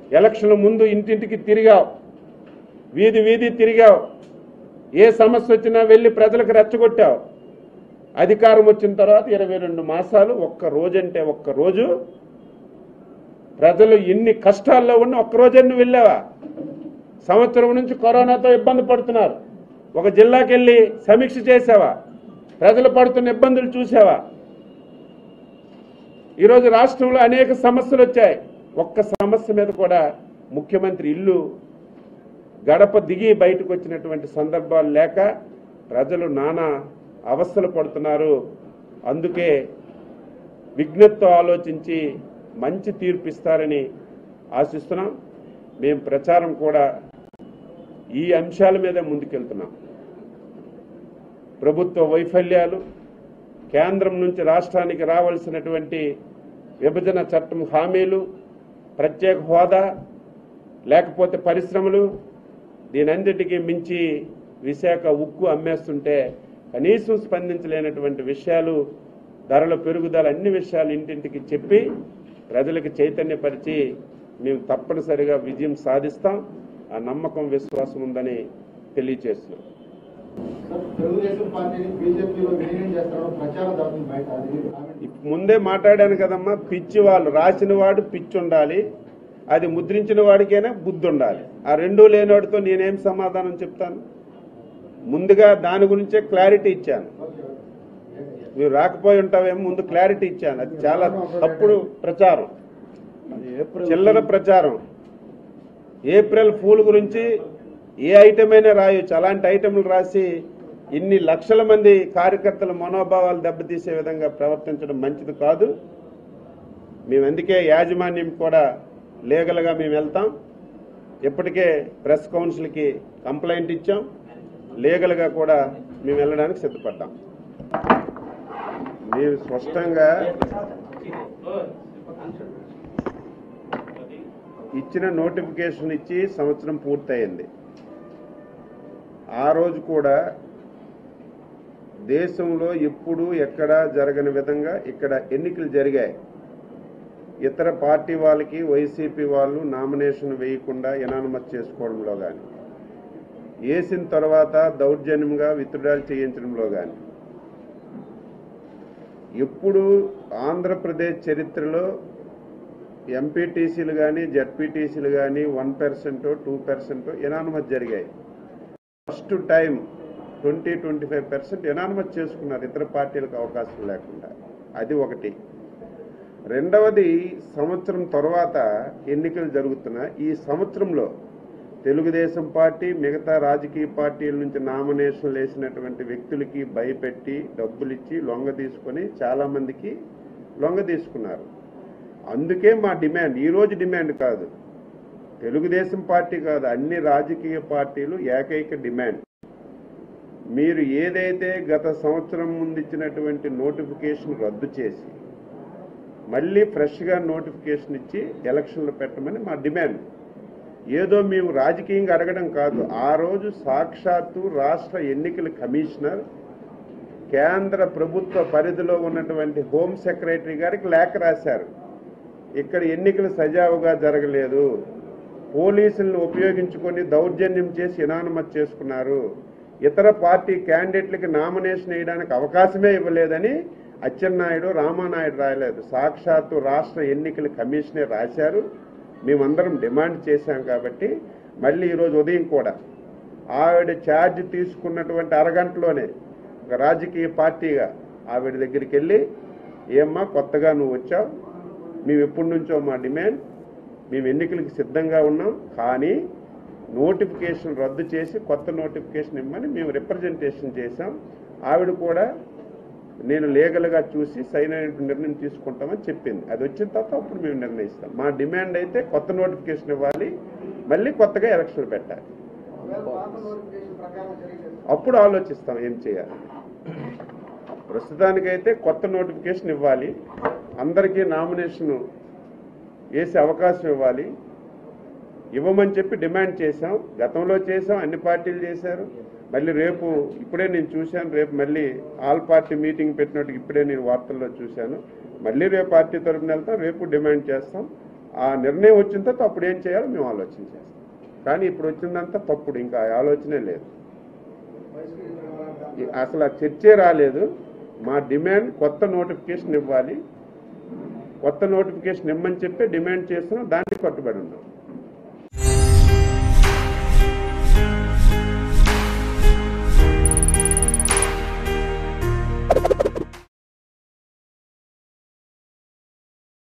election ముందు ఇంటింటికి తిరిగావు వీధి వీధి తిరిగావు ఏ సమస్య వచ్చినా వెళ్ళి ప్రజలకు రెచ్చగొట్టావు అధికారం వచ్చిన తర్వాత ఇరవై రెండు మాసాలు ఒక్క రోజంటే ఒక్క రోజు ప్రజలు ఎన్ని కష్టాల్లో ఉన్న ఒక్క రోజు వెళ్ళావా సంవత్సరం నుంచి కరోనాతో ఇబ్బంది పడుతున్నారు ఒక జిల్లాకి వెళ్ళి సమీక్ష చేసావా ప్రజలు పడుతున్న ఇబ్బందులు చూసావా ఈరోజు రాష్ట్రంలో అనేక సమస్యలు వచ్చాయి ఒక్క సమస్య మీద కూడా ముఖ్యమంత్రి ఇల్లు గడప దిగి బయటకు వచ్చినటువంటి సందర్భాలు లేక ప్రజలు నానా అవస్థలు పడుతున్నారు అందుకే విజ్ఞతతో ఆలోచించి మంచి తీర్పు ఇస్తారని ఆశిస్తున్నాం మేము ప్రచారం కూడా ఈ అంశాల మీద ముందుకెళ్తున్నాం ప్రభుత్వ వైఫల్యాలు కేంద్రం నుంచి రాష్ట్రానికి రావాల్సినటువంటి విభజన చట్టం హామీలు ప్రత్యేక హోదా లేకపోతే పరిశ్రమలు దీనంతటికీ మించి విశాఖ ఉక్కు అమ్మేస్తుంటే కనీసం స్పందించలేనటువంటి విషయాలు ధరల పెరుగుదల అన్ని విషయాలు ఇంటింటికి చెప్పి ప్రజలకు చైతన్యపరిచి మేము తప్పనిసరిగా విజయం సాధిస్తాం ఆ నమ్మకం విశ్వాసం ఉందని తెలియజేస్తున్నాం సార్, తెలుగుదేశం పార్టీని బీజేపీలో విలీనం చేస్తారో ప్రచారం జరుగుతుంది బయట అది మీరు కామెంట్ ఇప్ ముందే మాట్లాడాను కదమ్మా పిచ్చి వాళ్ళు రాసిన వాడు పిచ్చి ఉండాలి అది ముద్రించిన వాడికైనా బుద్ధి ఉండాలి ఆ రెండూ లేనివాడితో నేనేం సమాధానం చెప్తాను ముందుగా దాని గురించే క్లారిటీ ఇచ్చాను ఓకే ఓకే మీరు రాకపోయి ఉంటావేమో ముందు క్లారిటీ ఇచ్చాను అది చాలా తప్పుడు ప్రచారం చిల్లర ప్రచారం ఏప్రిల్ ఫూల్ గురించి ఏ ఐటమ్ అయినా రాయొచ్చు అలాంటి ఐటమ్లు రాసి ఇన్ని లక్షల మంది కార్యకర్తల మనోభావాలు దెబ్బతీసే విధంగా ప్రవర్తించడం మంచిది కాదు మేము అందుకే యాజమాన్యం కూడా లీగల్గా మేము వెళ్తాం ఇప్పటికే ప్రెస్ కౌన్సిల్కి కంప్లైంట్ ఇచ్చాం లీగల్గా కూడా మేము వెళ్ళడానికి సిద్ధపడ్డాం మేము స్పష్టంగా ఇచ్చిన నోటిఫికేషన్ ఇచ్చి సంవత్సరం పూర్తయింది ఆ రోజు కూడా దేశంలో ఎప్పుడు ఎక్కడ జరగని విధంగా ఇక్కడ ఎన్నికలు జరిగాయి ఇతర పార్టీ వాళ్ళకి వైసీపీ వాళ్ళు నామినేషన్ వేయకుండా ఎనానమస్ చేసుకోవడంలో కానీ వేసిన తర్వాత దౌర్జన్యంగా విత్డ్రాల్ చేయించడంలో కానీ ఎప్పుడు ఆంధ్రప్రదేశ్ చరిత్రలో ఎంపీటీసీలు కానీ జడ్పీటీసీలు కానీ one percent two percent unanimous జరిగాయి first time twenty twenty five percent unanimous చేసుకున్నారు ఇతర పార్టీలకు అవకాశం లేకుండా అది ఒకటి రెండవది సంవత్సరం తర్వాత ఎన్నికలు జరుగుతున్న ఈ సంవత్సరంలో తెలుగుదేశం పార్టీ మిగతా రాజకీయ పార్టీల నుంచి నామినేషన్లు వేసినటువంటి వ్యక్తులకి భయపెట్టి డబ్బులు ఇచ్చి లొంగ తీసుకొని చాలా మందికి లొంగ తీసుకున్నారు అందుకే మా డిమాండ్ ఈ రోజు డిమాండ్ కాదు తెలుగుదేశం పార్టీ కాదు అన్ని రాజకీయ పార్టీలు ఏకైక డిమాండ్ మీరు ఏదైతే గత సంవత్సరం ముందు ఇచ్చినటువంటి నోటిఫికేషన్ రద్దు చేసి మళ్ళీ ఫ్రెష్గా నోటిఫికేషన్ ఇచ్చి ఎలక్షన్లు పెట్టమని మా డిమాండ్ ఏదో మేము రాజకీయంగా అడగడం కాదు ఆ రోజు సాక్షాత్తు రాష్ట్ర ఎన్నికల కమిషనర్ కేంద్ర ప్రభుత్వ పరిధిలో ఉన్నటువంటి హోమ్ సెక్రటరీ గారికి లేఖ రాశారు ఇక్కడ ఎన్నికలు సజావుగా జరగలేదు పోలీసులను ఉపయోగించుకొని దౌర్జన్యం చేసి ఇనానమత్ చేసుకున్నారు ఇతర పార్టీ క్యాండిడేట్లకి నామినేషన్ వేయడానికి అవకాశమే ఇవ్వలేదని అచ్చెన్నాయుడు రామానాయుడు రాయలేదు సాక్షాత్తు రాష్ట్ర ఎన్నికల కమిషనే రాశారు మేమందరం డిమాండ్ చేశాం కాబట్టి మళ్ళీ ఈరోజు ఉదయం కూడా ఆవిడ ఛార్జ్ తీసుకున్నటువంటి అరగంటలోనే ఒక రాజకీయ పార్టీగా ఆవిడ దగ్గరికి వెళ్ళి ఏమ్మా కొత్తగా నువ్వు వచ్చావు మేము ఎప్పటి నుంచో మా డిమాండ్ మేము ఎన్నికలకు సిద్ధంగా ఉన్నాం కానీ నోటిఫికేషన్ రద్దు చేసి కొత్త నోటిఫికేషన్ ఇమ్మని మేము రిప్రజెంటేషన్ చేశాం ఆవిడ కూడా నేను లీగల్గా చూసి సరైన నిర్ణయం తీసుకుంటామని చెప్పింది అది వచ్చిన తర్వాత అప్పుడు మేము నిర్ణయిస్తాం మా డిమాండ్ అయితే కొత్త నోటిఫికేషన్ ఇవ్వాలి మళ్ళీ కొత్తగా ఎలక్షన్ పెట్టాలి ఒకవేళ పాత నోటిఫికేషన్ ప్రకారం జరిగితే అప్పుడు ఆలోచిస్తాం ఏం చేయాలి ప్రస్తుతానికైతే కొత్త నోటిఫికేషన్ ఇవ్వాలి అందరికీ నామినేషన్ వేసే అవకాశం ఇవ్వాలి ఇవ్వమని చెప్పి డిమాండ్ చేశాం గతంలో చేశాం అన్ని పార్టీలు చేశారు మళ్ళీ రేపు ఇప్పుడే నేను చూశాను రేపు మళ్ళీ ఆల్ పార్టీ మీటింగ్ పెట్టినట్టు ఇప్పుడే నేను వార్తల్లో చూశాను మళ్ళీ రేపు పార్టీ తరపున వెళ్తాం రేపు డిమాండ్ చేస్తాం ఆ నిర్ణయం వచ్చిన తర్వాత అప్పుడు ఏం చేయాలో మేము ఆలోచన చేస్తాం కానీ ఇప్పుడు వచ్చిందంతా తప్పుడు ఇంకా ఆ ఆలోచనే లేదు ఈ- అసలు ఆ చర్చే రాలేదు మా డిమాండ్ కొత్త నోటిఫికేషన్ ఇవ్వాలి కొత్త నోటిఫికేషన్ ఇమ్మని చెప్పి డిమాండ్ చేస్తున్నాం దానికి కట్టుబడి ఉన్నాం